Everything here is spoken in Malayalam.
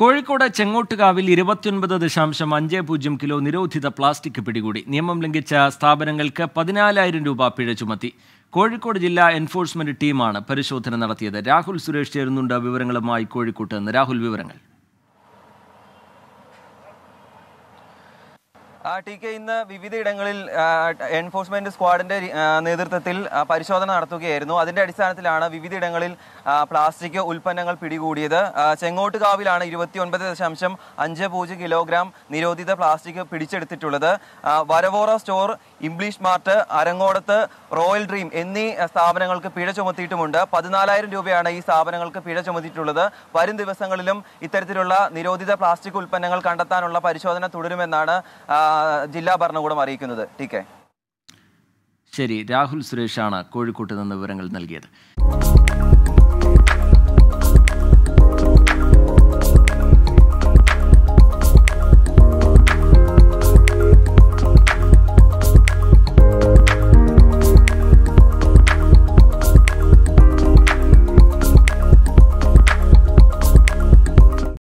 കോഴിക്കോട് ചെങ്ങോട്ടുകാവിൽ ഇരുപത്തിയൊൻപത് ദശാംശം അഞ്ച് പൂജ്യം കിലോ നിരോധിത പ്ലാസ്റ്റിക് പിടികൂടി നിയമം ലംഘിച്ച സ്ഥാപനങ്ങൾക്ക് പതിനാലായിരം രൂപ പിഴ ചുമത്തി കോഴിക്കോട് ജില്ലാ എൻഫോഴ്സ്മെന്റ് ടീമാണ് പരിശോധന നടത്തിയത് രാഹുൽ സുരേഷ് ചേരുന്നുണ്ട് വിവരങ്ങളുമായി കോഴിക്കോട്ട് നിന്ന് രാഹുൽ വിവരങ്ങൾ ആ, ടി കെ ഇന്ന് വിവിധയിടങ്ങളിൽ ആ, എൻഫോഴ്സ്മെന്റ് സ്ക്വാഡിന്റെ ആ, നേതൃത്വത്തിൽ ആ, പരിശോധന നടത്തുകയായിരുന്നു അതിന്റെ അടിസ്ഥാനത്തിലാണ് വിവിധയിടങ്ങളിൽ ആ, പ്ലാസ്റ്റിക് ഉൽപ്പന്നങ്ങൾ പിടികൂടിയത് ആ, ചെങ്ങോട്ടുകാവിലാണ് ഇരുപത്തിയൊൻപത് ദശാംശം അഞ്ച് പൂജ്യം കിലോഗ്രാം നിരോധിത പ്ലാസ്റ്റിക് പിടിച്ചെടുത്തിട്ടുള്ളത് ആ, വരവോറ സ്റ്റോർ ഇംഗ്ലീഷ് മാർട്ട് അരങ്ങോടത്ത് റോയൽ ഡ്രീം എന്നീ ആ, സ്ഥാപനങ്ങൾക്ക് പിഴ ചുമത്തിയിട്ടുമുണ്ട് പതിനാലായിരം രൂപയാണ് ഈ സ്ഥാപനങ്ങൾക്ക് പിഴ ചുമത്തിയിട്ടുള്ളത് വരും ദിവസങ്ങളിലും ഇത്തരത്തിലുള്ള നിരോധിത പ്ലാസ്റ്റിക് ഉൽപ്പന്നങ്ങൾ കണ്ടെത്താനുള്ള പരിശോധന തുടരുമെന്നാണ് ആ, ജില്ലാ ഭരണകൂടം അറിയിക്കുന്നത് ടി കെ ശരി രാഹുൽ സുരേഷാണ് കോഴിക്കോട്ട് നിന്ന് വിവരങ്ങൾ നൽകിയത്